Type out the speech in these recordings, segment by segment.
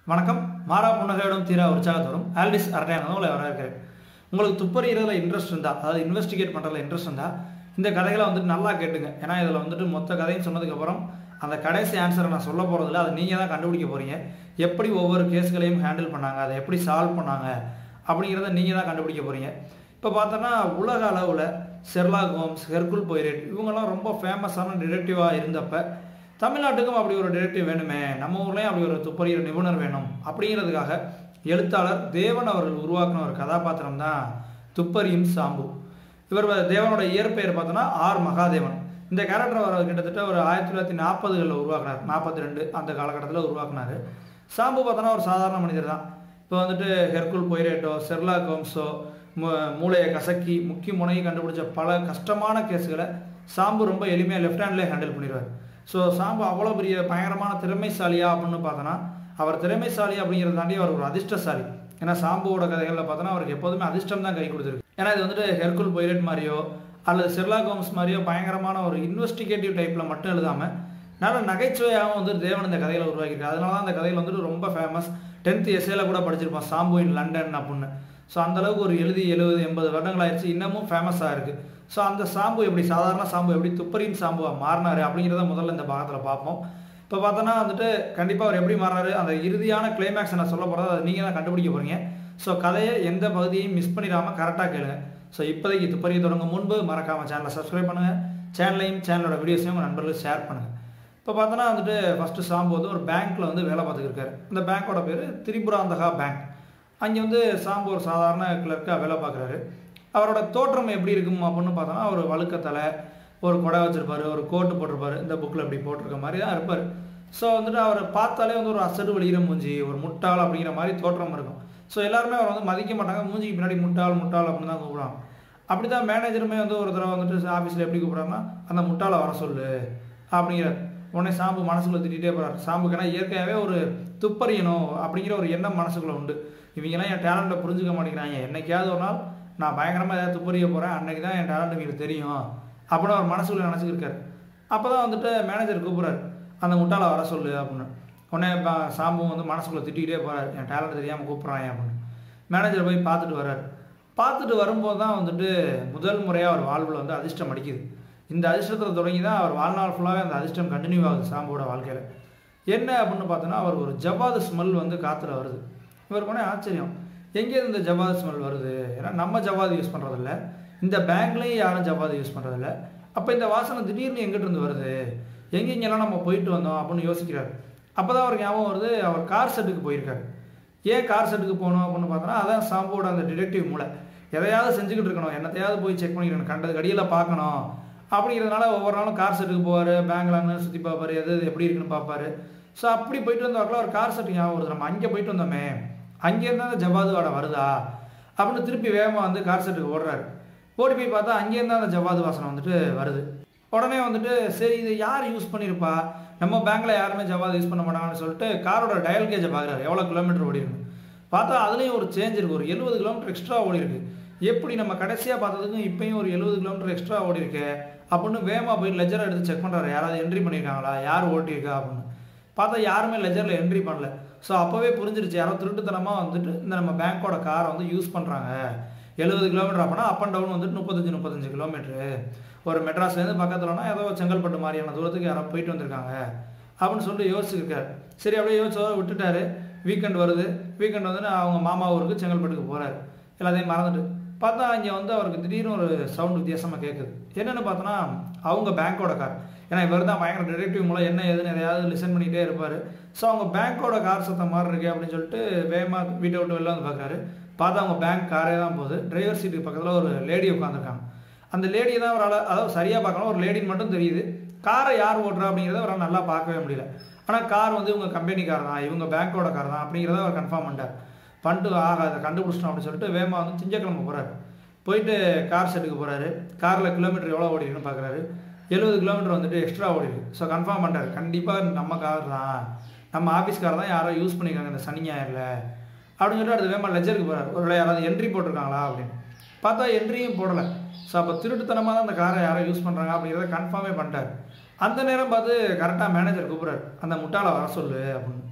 வணக்கம் மாறா புன்னகையிடம் தீரா உற்சாகத்தோறும் ஆல்டிஸ் அரட்டையான உங்களை வரவேற்கிறேன் உங்களுக்கு துப்பறிகிறதுல இன்ட்ரெஸ்ட் இருந்தா அதாவது இன்வெஸ்டிகேட் பண்ணுறதுல இன்ட்ரெஸ்ட் இருந்தா இந்த கதைகளை வந்துட்டு நல்லா கேட்டுங்க ஏன்னா இதில் வந்துட்டு மொத்த கதையும் சொன்னதுக்கப்புறம் அந்த கடைசி ஆன்சரை நான் சொல்ல போகிறதில்ல அதை நீங்கள் தான் கண்டுபிடிக்க போகிறீங்க எப்படி ஒவ்வொரு கேஸ்களையும் ஹேண்டில் பண்ணாங்க அதை எப்படி சால்வ் பண்ணாங்க அப்படிங்கிறத நீங்கள் தான் கண்டுபிடிக்க போகிறீங்க இப்போ பார்த்தோன்னா உலக அளவில் ஷெர்லாக் ஹோம்ஸ் ஹெர்குல் பொய்ரேட் இவங்கெல்லாம் ரொம்ப ஃபேமஸான டிடெக்டிவாக இருந்தப்ப தமிழ்நாட்டுக்கும் அப்படி ஒரு டிடெக்டிவ் வேணுமே நம்ம ஊர்லேயும் அப்படி ஒரு துப்பறிகிற நிபுணர் வேணும் அப்படிங்கிறதுக்காக எழுத்தாளர் தேவன் அவர்கள் உருவாக்கின ஒரு கதாபாத்திரம் தான் துப்பறியும் சாம்பு இவர் வ- தேவனோட இயற்பெயர் பார்த்தோன்னா ஆர் மகாதேவன் இந்த கேரக்டர் அவர் கிட்டத்தட்ட ஒரு ஆயிரத்தி தொள்ளாயிரத்தி நாற்பதுகளில் உருவாக்குனார் நாற்பத்தி ரெண்டு அந்த காலகட்டத்தில் உருவாக்குனார் சாம்பு பார்த்தோன்னா ஒரு சாதாரண மனிதர் தான் இப்போ வந்துட்டு ஹெர்குல் பொய்ரேட்டோ செர்லாக் ஹோம்ஸோ மூ- மூளையை கசக்கி முக்கிய முனையை கண்டுபிடிச்ச பல கஷ்டமான கேஸுகளை சாம்பு ரொம்ப எளிமையாக லெஃப்ட் ஹேண்ட்லேயே ஹேண்டில் பண்ணிடுவார் ஸோ சாம்பு அவ்வளோ பெரிய பயங்கரமான திறமைசாலியா அப்படின்னு பார்த்தோன்னா அவர் திறமைசாலி அப்படிங்கிறத தாண்டி அவர் ஒரு அதிர்ஷ்டசாலி ஏன்னா சாம்புவோட கதைகளில் பார்த்தோன்னா அவருக்கு எப்போதுமே அதிர்ஷ்டம் தான் கை கொடுத்துருக்கு ஏன்னா இது வந்துட்டு ஹெர்குல் பொய்ரேட் மாதிரியோ அல்லது ஷெர்லாக் ஹோம்ஸ் மாதிரியோ பயங்கரமான ஒரு இன்வெஸ்டிகேட்டிவ் டைப்பில் மட்டும் எழுதாமல் நல்ல நகைச்சுவையாகவும் வந்து தேவன் இந்த கதையில் உருவாக்கியிருக்காரு அதனால தான் அந்த கதையில் வந்துட்டு ரொம்ப ஃபேமஸ் டென்த் எஸ்ஏல கூட படிச்சிருப்போம் சாம்பு இன் லண்டன் அப்படின்னு ஸோ அந்த அளவுக்கு ஒரு எழுதி எழுபது எண்பது வருடங்கள் ஆயிடுச்சு இன்னமும் ஃபேமஸாக இருக்குது ஸோ அந்த சாம்பு எப்படி சாதாரண சாம்பு எப்படி துப்பறியும் சாம்புவாக மாறினாரு அப்படிங்கிறத முதல்ல இந்த பாகத்தில் பார்ப்போம் இப்போ பார்த்தோன்னா வந்துட்டு கண்டிப்பாக அவர் எப்படி மாறினாரு அந்த இறுதியான கிளைமேக்ஸ் நான் சொல்ல போகிறது அதை நீங்கள் தான் கண்டுபிடிக்க போகிறீங்க ஸோ கதையை எந்த பகுதியையும் மிஸ் பண்ணிடாமல் கரெக்டாக கேளுங்க ஸோ இப்போதைக்கு துப்பறிய தொடங்கும் முன்பு மறக்காமல் சேனலை சப்ஸ்கிரைப் பண்ணுங்கள் சேனலையும் சேனலோட வீடியோஸையும் உங்கள் நண்பர்களுக்கு ஷேர் பண்ணுங்கள் இப்போ பார்த்தோன்னா வந்துட்டு ஃபஸ்ட்டு சாம்பு வந்து ஒரு பேங்க்கில் வந்து வேலை பார்த்துட்டு இருக்காரு இந்த பேங்க்கோட பேர் திரிபுராந்தகா பேங்க் அங்கே வந்து சாம்பு ஒரு சாதாரண கிளர்க்காக வேலை பார்க்குறாரு அவரோட தோற்றம் எப்படி இருக்கும் அப்படின்னு பார்த்தோன்னா ஒரு வழுக்கத்தலை ஒரு கொடை வச்சிருப்பாரு ஒரு கோட்டு போட்டிருப்பாரு இந்த புக்கில் இப்படி போட்டிருக்க மாதிரி தான் இருப்பார் ஸோ வந்துட்டு அவரை பார்த்தாலே வந்து ஒரு அசடு வெளியிற மூஞ்சி ஒரு முட்டாள் அப்படிங்கிற மாதிரி தோற்றம் இருக்கும் ஸோ எல்லாருமே அவரை வந்து மதிக்க மாட்டாங்க மூஞ்சிக்கு பின்னாடி முட்டாள் முட்டாள் அப்படின்னு தான் கூப்பிடுவாங்க அப்படி தான் மேனேஜருமே வந்து ஒரு தடவை வந்துட்டு ஆஃபீஸில் எப்படி கூப்பிட்றாங்கன்னா அந்த முட்டாளை வர சொல்லு அப்படிங்கிறார் உடனே சாம்பு மனசுக்குள்ள திட்டிகிட்டே போகிறார் சாம்புக்கு ஏன்னா இயற்கையாகவே ஒரு துப்பறியணும் அப்படிங்கிற ஒரு எண்ணம் மனசுக்குள்ள உண்டு இவங்கெல்லாம் என் டேலண்ட்டை புரிஞ்சுக்க மாட்டேங்கிறாங்க என்னைக்காவது ஒரு நாள் நான் பயங்கரமாக ஏதாவது துப்பறிய போகிறேன் அன்னைக்கு தான் என் டேலண்ட் உங்களுக்கு தெரியும் அப்படின்னு அவர் மனசுக்குள்ள நினச்சிக்கிருக்காரு அப்போ தான் வந்துட்டு மேனேஜர் கூப்பிட்றாரு அந்த முட்டாளை வர சொல்லு அப்படின்னு உடனே ப- சாம்பு வந்து மனசுக்குள்ள திட்டிக்கிட்டே போகிறார் என் டேலண்ட் தெரியாமல் கூப்பிட்றான் அப்படின்னு மேனேஜர் போய் பார்த்துட்டு வர்றாரு பார்த்துட்டு வரும்போது தான் வந்துட்டு முதல் முறையாக அவர் வாழ்வில் வந்து அதிர்ஷ்டம் அடிக்குது இந்த அதிர்ஷ்டத்தில் தொடங்கி தான் அவர் வாழ்நாள் ஃபுல்லாகவே அந்த அதிர்ஷ்டம் கண்டினியூ ஆகுது சாம்போட வாழ்க்கையில் என்ன அப்படின்னு பார்த்தோன்னா அவர் ஒரு ஜவ்வாது ஸ்மெல் வந்து காற்றுல வருது இவருக்கு உடனே ஆச்சரியம் எங்கேருந்து இந்த ஜவ்வாது ஸ்மெல் வருது ஏன்னா நம்ம ஜவ்வாது யூஸ் பண்ணுறதில்ல இந்த பேங்க்லேயும் யாரும் ஜவ்வாது யூஸ் பண்ணுறதில்ல அப்போ இந்த வாசனை திடீர்னு எங்கிட்ட இருந்து வருது எங்கெங்கெல்லாம் நம்ம போயிட்டு வந்தோம் அப்படின்னு யோசிக்கிறார் அப்போ தான் அவருக்கு ஞாபகம் வருது அவர் கார் செட்டுக்கு போயிருக்காரு ஏன் கார் செட்டுக்கு போகணும் அப்படின்னு பார்த்தோன்னா அதான் சாம்போட அந்த டிடெக்டிவ் மூளை எதையாவது செஞ்சுக்கிட்டு இருக்கணும் என்னத்தையாவது போய் செக் பண்ணிக்கணும் கண்டது கடியில் பார்க்கணும் அப்படிங்கிறதுனால ஒவ்வொரு நாளும் கார் செட்டுக்கு போவார் பேங்க்ல அங்கே சுற்றி பார்ப்பாரு எது எது எப்படி இருக்குன்னு பார்ப்பாரு ஸோ அப்படி போயிட்டு வந்தவர்கள ஒரு கார் செட்டு ஞாபகம் வருது நம்ம அங்கே போயிட்டு வந்தோமே அங்கேருந்து அந்த ஜவாது வாடை வருதா அப்படின்னு திருப்பி வேகமாக வந்து கார் செட்டுக்கு ஓடுறாரு ஓடி போய் பார்த்தா அங்கேருந்து அந்த ஜவ்வாது வாசனை வந்துட்டு வருது உடனே வந்துட்டு சரி இது யார் யூஸ் பண்ணியிருப்பா நம்ம பேங்க்ல யாருமே ஜவாது யூஸ் பண்ண மாட்டாங்கன்னு சொல்லிட்டு காரோட டயல் கேஜை பார்க்குறாரு எவ்வளோ கிலோமீட்டர் ஓடி இருக்கு பார்த்தா அதுலேயும் ஒரு சேஞ்ச் இருக்கு ஒரு எழுபது கிலோமீட்டர் எக்ஸ்ட்ரா ஓடி இருக்கு எப்படி நம்ம கடைசியாக பார்த்ததுக்கும் இப்பயும் ஒரு எழுபது கிலோமீட்டர் எக்ஸ்ட்ரா ஓடி இருக்கு அப்படின்னு வேகமாக போய் லெஜரை எடுத்து செக் பண்ணுறாரு யாராவது என்ட்ரி பண்ணியிருக்காங்களா யார் ஓட்டியிருக்கா அப்படின்னு பார்த்தா யாருமே லெஜரில் என்ட்ரி பண்ணல ஸோ அப்போவே புரிஞ்சிருச்சு யாரோ திருட்டுத்தனமாக வந்துட்டு இந்த நம்ம பேங்க்கோட காரை வந்து யூஸ் பண்ணுறாங்க எழுபது கிலோமீட்டர் அப்போனா அப் அண்ட் டவுன் வந்துட்டு முப்பத்தஞ்சு முப்பத்தஞ்சு கிலோமீட்டரு ஒரு மெட்ராஸ்லேருந்து பக்கத்துலனா ஏதோ செங்கல்பட்டு மாதிரியான தூரத்துக்கு யாரோ போயிட்டு வந்திருக்காங்க அப்படின்னு சொல்லிட்டு யோசிச்சிருக்காரு சரி அப்படியே யோசிச்சோ விட்டுட்டாரு வீக்கெண்ட் வருது வீக்கெண்ட் வந்து அவங்க மாமா ஊருக்கு செங்கல்பட்டுக்கு போகிறாரு எல்லாத்தையும் மறந்துட்டு பார்த்தா இங்கே வந்து அவருக்கு திடீர்னு ஒரு சவுண்ட் வித்தியாசமாக கேட்குது என்னென்னு பார்த்தோன்னா அவங்க பேங்க்கோட கார் ஏன்னா இவர் தான் பயங்கர டிடெக்டிவ் மூலம் என்ன ஏதுன்னு எதையாவது லிசன் பண்ணிகிட்டே இருப்பார் ஸோ அவங்க பேங்க்கோட கார் சத்தம் மாதிரி இருக்கு அப்படின்னு சொல்லிட்டு வேகமாக வீட்டை விட்டு வெளில வந்து பார்க்குறாரு பார்த்தா அவங்க பேங்க் காரே தான் போகுது டிரைவர் சீட்டுக்கு பக்கத்தில் ஒரு லேடி உட்காந்துருக்காங்க அந்த லேடியை தான் அவரால் அதாவது சரியாக பார்க்கலாம் ஒரு லேடின்னு மட்டும் தெரியுது காரை யார் ஓட்டுறா அப்படிங்கிறத அவரால் நல்லா பார்க்கவே முடியல ஆனால் கார் வந்து இவங்க கம்பெனி கார் தான் இவங்க பேங்க்கோட கார் தான் அப்படிங்கிறத அவர் கன்ஃபார்ம் பண்ணிட்டார் பண்ணிட்டு ஆக அதை கண்டுபிடிச்சிட்டோம் அப்படின்னு சொல்லிட்டு வேகமாக வந்து திங்கக்கிழமை போகிறாரு போயிட்டு கார் செட்டுக்கு போகிறாரு காரில் கிலோமீட்டர் எவ்வளோ ஓடி இருக்குன்னு பார்க்குறாரு எழுபது கிலோமீட்டர் வந்துட்டு எக்ஸ்ட்ரா ஓடி இருக்கு ஸோ கன்ஃபார்ம் பண்ணிட்டாரு கண்டிப்பாக நம்ம கார் தான் நம்ம ஆஃபீஸ் கார் தான் யாரோ யூஸ் பண்ணியிருக்காங்க இந்த சனி ஞாயிறில் அப்படின்னு சொல்லிட்டு அடுத்து வேகமாக லெஜருக்கு போகிறார் ஒரு வேளை யாராவது என்ட்ரி போட்டிருக்காங்களா அப்படின்னு பார்த்தா என்ட்ரியும் போடலை ஸோ அப்போ திருட்டுத்தனமாக தான் அந்த காரை யாரோ யூஸ் பண்ணுறாங்க அப்படிங்கிறத கன்ஃபார்மே பண்ணிட்டார் அந்த நேரம் பார்த்து கரெக்டாக மேனேஜர் கூப்பிட்றாரு அந்த முட்டாளை வர சொல்லு அப்படின்னு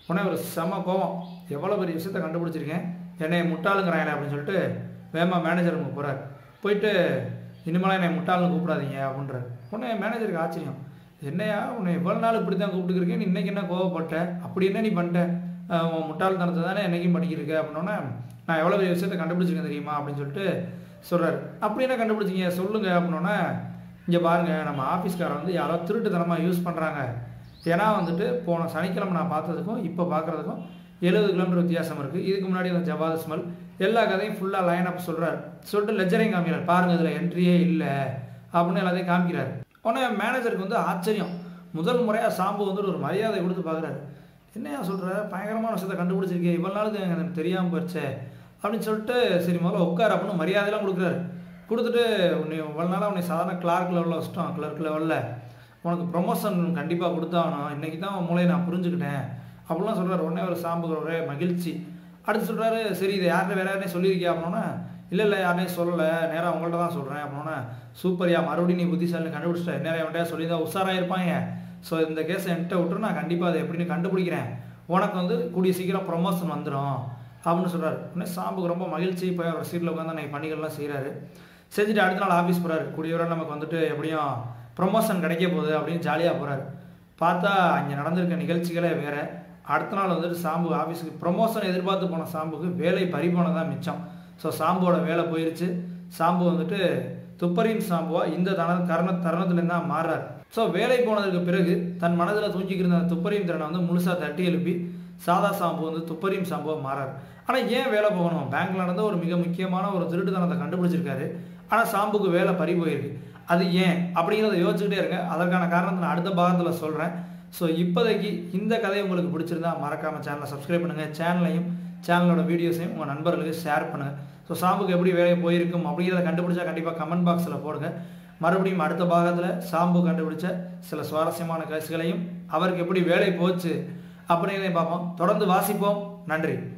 உடனே ஒரு செம கோவம் எவ்வளோ பெரிய விஷயத்த கண்டுபிடிச்சிருக்கேன் என்னை முட்டாளுங்கிறாங்களே அப்படின்னு சொல்லிட்டு வேமா மேனேஜர் ரூமுக்கு போகிறார் போயிட்டு இனிமேலாம் என்னை முட்டாள்னு கூப்பிடாதீங்க அப்படின்றார் உடனே மேனேஜருக்கு ஆச்சரியம் என்னையா உன்னை இவ்வளோ நாள் இப்படி தான் கூப்பிட்டுருக்கேன் நீ இன்னைக்கு என்ன கோவப்பட்ட அப்படி என்ன நீ பண்ணிட்ட அஹ் உன் முட்டாள்தனத்தை தானே என்னைக்கும் பண்ணிக்கிருக்க அப்படின்னோடனே நான் எவ்வளோ பெரிய விஷயத்த கண்டுபிடிச்சிருக்கேன் தெரியுமா அப்படின்னு சொல்லிட்டு சொல்கிறார் அப்படி என்ன கண்டுபிடிச்சிங்க சொல்லுங்க அப்படின்னோடனே இங்கே பாருங்கள் நம்ம ஆஃபீஸ்காரன் வந்து யாரோ திருட்டுத்தனமாக யூஸ் பண்ணுறாங்க ஏன்னா வந்துட்டு போன சனிக்கிழமை நான் பார்த்ததுக்கும் இப்போ பார்க்குறதுக்கும் எழுபது கிலோமீட்டர் வித்தியாசம் இருக்குது இதுக்கு முன்னாடி அந்த ஜவாத் ஸ்மெல் எல்லா கதையும் ஃபுல்லாக லைன் அப் சொல்கிறார் சொல்லிட்டு லெஜரையும் காமிக்கிறார் பாருங்கள் இதில் என்ட்ரியே இல்லை அப்படின்னு எல்லாத்தையும் காமிக்கிறார் உடனே மேனேஜருக்கு வந்து ஆச்சரியம் முதல் முறையாக சாம்பு வந்துட்டு ஒரு மரியாதை கொடுத்து பார்க்குறாரு என்னையா சொல்கிற பயங்கரமான விஷயத்தை கண்டுபிடிச்சிருக்கே இவ்வளோ நாளுக்கு எனக்கு தெரியாமல் போயிடுச்சே அப்படின்னு சொல்லிட்டு சரி முதல்ல உட்கார் அப்படின்னு மரியாதையெல்லாம் கொடுக்குறாரு கொடுத்துட்டு உன்னை இவ்வளோ நாளாக உன்னை சாதாரண கிளார்க் லெவலில் வச்சிட்டோம் கிளர்க் லெவலில் உனக்கு ப்ரொமோஷன் கண்டிப்பாக கொடுத்தாகணும் இன்றைக்கி தான் உன் மூலையை நான் புரிஞ்சுக்கிட்டேன் அப்படிலாம் சொல்கிறார் உடனே ஒரு சாம்புகிற ஒரே மகிழ்ச்சி அடுத்து சொல்கிறாரு சரி இதை யார்கிட்ட வேற யாரையும் சொல்லியிருக்கியா அப்படின்னா இல்லை இல்லை யாரையும் சொல்லலை நேராக உங்கள்கிட்ட தான் சொல்கிறேன் அப்படின்னா சூப்பர்யா மறுபடியும் நீ புத்திசாலி கண்டுபிடிச்சிட்ட நேரம் என்கிட்ட சொல்லி தான் உஷாராக இருப்பாங்க ஸோ இந்த கேஸை என்கிட்ட விட்டு நான் கண்டிப்பாக அதை எப்படின்னு கண்டுபிடிக்கிறேன் உனக்கு வந்து கூடிய சீக்கிரம் ப்ரொமோஷன் வந்துடும் அப்படின்னு சொல்கிறாரு உடனே சாம்புக்கு ரொம்ப மகிழ்ச்சி போய் அவர் சீட்டில் உட்காந்து அன்னைக்கு பணிகள்லாம் செய்கிறாரு செஞ்சுட்டு அடுத்த நாள் ஆஃபீஸ் போகிறாரு கூடிய வரை நமக்கு வந்துட்டு எப்படியும் ப்ரொமோஷன் கிடைக்க போகுது அப்படின்னு ஜாலியாக போகிறாரு பார்த்தா அங்கே நடந்திருக்க நிகழ்ச்சிகளே வேற அடுத்த நாள் வந்துட்டு சாம்பு ஆஃபீஸுக்கு ப்ரொமோஷன் எதிர்பார்த்து போன சாம்புக்கு வேலை பறிபோனதான் மிச்சம் ஸோ சாம்போட வேலை போயிருச்சு சாம்பு வந்துட்டு துப்பரின் சாம்புவா இந்த தன கரண தருணத்துலேருந்து தான் மாறுறாரு ஸோ வேலை போனதுக்கு பிறகு தன் மனதில் தூங்கிக்கிருந்த அந்த துப்பரியும் திறனை வந்து முழுசாக தட்டி எழுப்பி சாதா சாம்பு வந்து துப்பரியும் சாம்புவா மாறாரு ஆனால் ஏன் வேலை போகணும் பேங்க்ல நடந்த ஒரு மிக முக்கியமான ஒரு திருட்டுத்தனத்தை கண்டுபிடிச்சிருக்காரு ஆனால் சாம்புக்கு வேலை பறி போயிருக்கு அது ஏன் அப்படிங்கிறத யோசிச்சுக்கிட்டே இருங்க அதற்கான காரணத்தை நான் அடுத்த பாகத்தில் சொல்கிறேன் ஸோ இப்போதைக்கு இந்த கதை உங்களுக்கு பிடிச்சிருந்தா மறக்காமல் சேனலை சப்ஸ்கிரைப் பண்ணுங்கள் சேனலையும் சேனலோட வீடியோஸையும் உங்கள் நண்பர்களுக்கு ஷேர் பண்ணுங்கள் ஸோ சாம்புக்கு எப்படி வேலை போயிருக்கும் அப்படிங்கிறத கண்டுபிடிச்சா கண்டிப்பாக கமெண்ட் பாக்ஸில் போடுங்க மறுபடியும் அடுத்த பாகத்தில் சாம்பு கண்டுபிடிச்ச சில சுவாரஸ்யமான கேசுகளையும் அவருக்கு எப்படி வேலை போச்சு அப்படிங்கிறதையும் பார்ப்போம் தொடர்ந்து வாசிப்போம் நன்றி